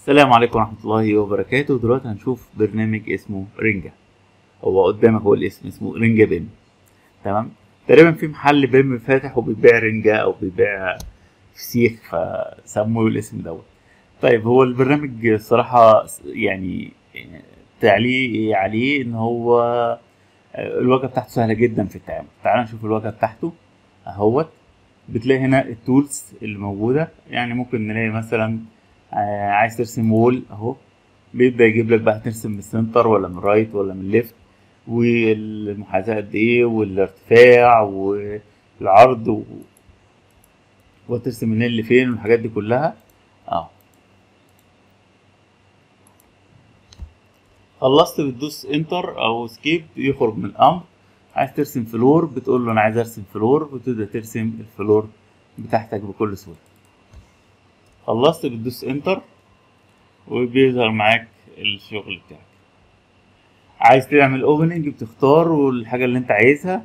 السلام عليكم ورحمة الله وبركاته دلوقتي هنشوف برنامج اسمه رينجا هو قدامك هو الاسم اسمه رينجا بيم تمام تقريبا في محل بيم فاتح وبيبيع رينجا او بيبيع فسيخ فسموه الاسم دوت طيب هو البرنامج الصراحة يعني تعليقي عليه ان هو الواجهة بتاعته سهلة جدا في التعامل تعال نشوف الواجهة بتاعته اهوت بتلاقي هنا التولز اللي موجودة يعني ممكن نلاقي مثلا آه، عايز ترسم وول اهو بيبدأ يجيب لك بقى ترسم من السنتر ولا من الرايت ولا من الليفت والمحاذاة قد ايه والارتفاع والعرض و... وترسم منين لفين والحاجات دي كلها اهو خلصت بتدوس انتر او سكيب يخرج من الامر عايز ترسم فلور بتقول له انا عايز ارسم فلور بتبدا ترسم الفلور بتاعتك بكل سهوله خلصت بتدوس انتر وبيظهر معاك الشغل بتاعك عايز تعمل اوبننج بتختار والحاجه اللي انت عايزها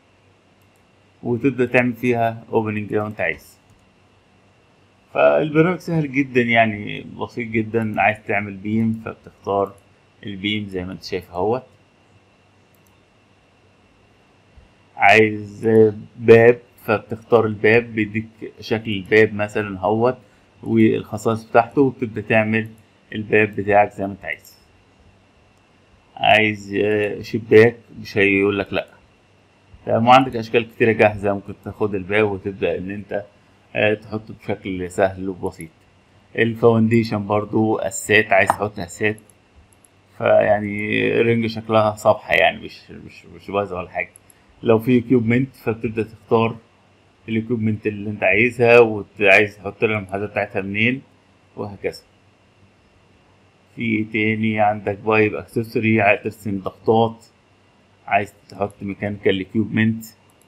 وتبدا تعمل فيها اوبننج لو انت عايز فالبرنامج سهل جدا يعني بسيط جدا عايز تعمل بيم فبتختار البيم زي ما انت شايف اهوت عايز باب فبتختار الباب بيديك شكل الباب مثلا اهوت والخصائص بتاعته وتبدأ تعمل الباب بتاعك زي ما انت عايز عايز شباك مش هيقول لك لا تمام وعندك اشكال كتيرة جاهزة ممكن تاخد الباب وتبدأ ان انت تحطه بشكل سهل وبسيط الفاونديشن برضو اسات عايز تحط اسات فيعني رينج شكلها صفحة يعني مش مش مش بايظة ولا حاجة لو في اكيوبمنت فبتبدأ تختار الاكيوبمنت اللي انت عايزها وعايز تحط لها المحاذاة بتاعتها منين وهكذا في ايه تاني عندك بايب اكسسوري عايز ترسم ضغطات عايز تحط ميكانيكال اكيوبمنت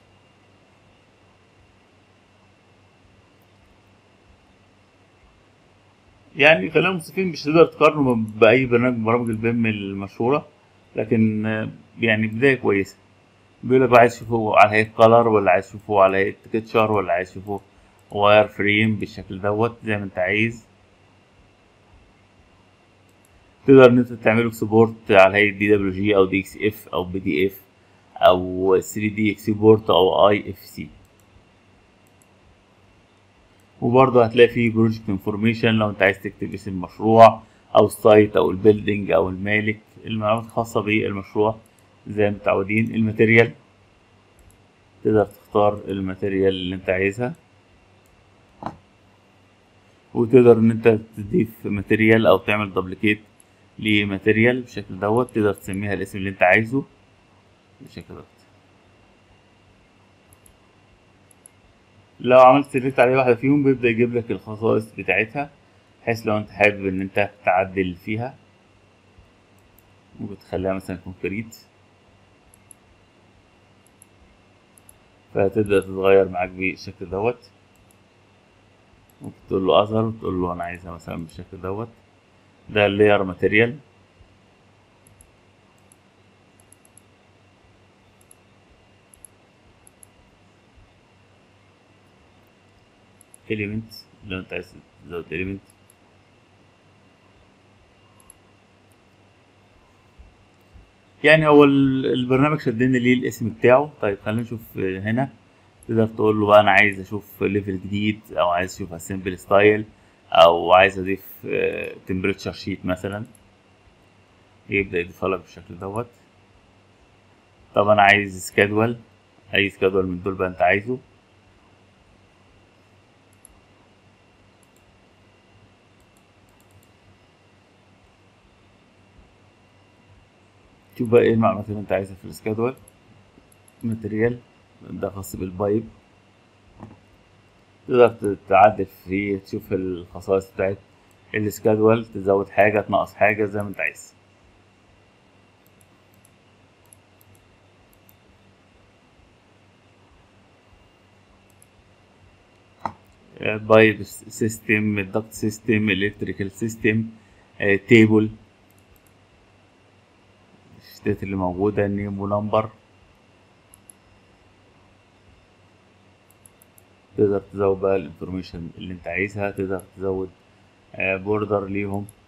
يعني خلينا منصفين مش تقدر تقارنه بأي برنامج من برامج البيم المشهورة لكن يعني بداية كويسة بيقول لك عايز تشوفه على هيئة كلر ولا عايز تشوفه على هيئة تكتشر ولا عايز تشوفه واير فريم بالشكل دوت زي ما انت عايز تقدر ان انت تعمله سبورت على هيئة دي دبليو جي او دي اكس اف او بي دي اف او 3 دي اكسبورت او اي اف سي وبرضه هتلاقي فيه بروجكت انفورميشن لو انت عايز تكتب اسم المشروع او السايت او البيلدينج او المالك المعلومات الخاصة بالمشروع زي ما متعودين الماتيريال تقدر تختار الماتيريال اللي انت عايزها وتقدر ان انت تضيف ماتيريال او تعمل دبليكيت لماتيريال بالشكل دوت تقدر تسميها الاسم اللي انت عايزه بالشكل دوت لو عملت سيلكت على واحدة فيهم بيبدأ يجيب لك الخصائص بتاعتها بحيث لو انت حابب ان انت تعدل فيها ممكن تخليها مثلا كونكريت فتبدأ تتغير معاك بالشكل دوت ممكن تقول له اظهر وتقول له انا عايزها مثلا بالشكل دوت ده اللاير ماتيريال element لو انت عايز تزود element يعني هو البرنامج شدني ليه الاسم بتاعه طيب خلينا نشوف هنا تقدر تقول له بقى انا عايز اشوف ليفل جديد او عايز اشوف اسمبل ستايل او عايز اضيف تمبريتشر شيت مثلا يبدا يضيفها لك بالشكل دوت طب انا عايز سكادول اي سكادول من دول بقى انت عايزه شوف بقى ايه المعلومات اللي انت عايزها في السكادول ماتريال ده خاص بالبايب تقدر تعدل فيه تشوف الخصائص بتاعت السكادول تزود حاجة تنقص حاجة زي ما انت عايز بايب سيستم الدكت سيستم الكتريكال سيستم تيبل الشتات اللي موجودة نيم ونمبر تقدر تزود بقى الانفورميشن اللي انت عايزها تقدر تزود بوردر ليهم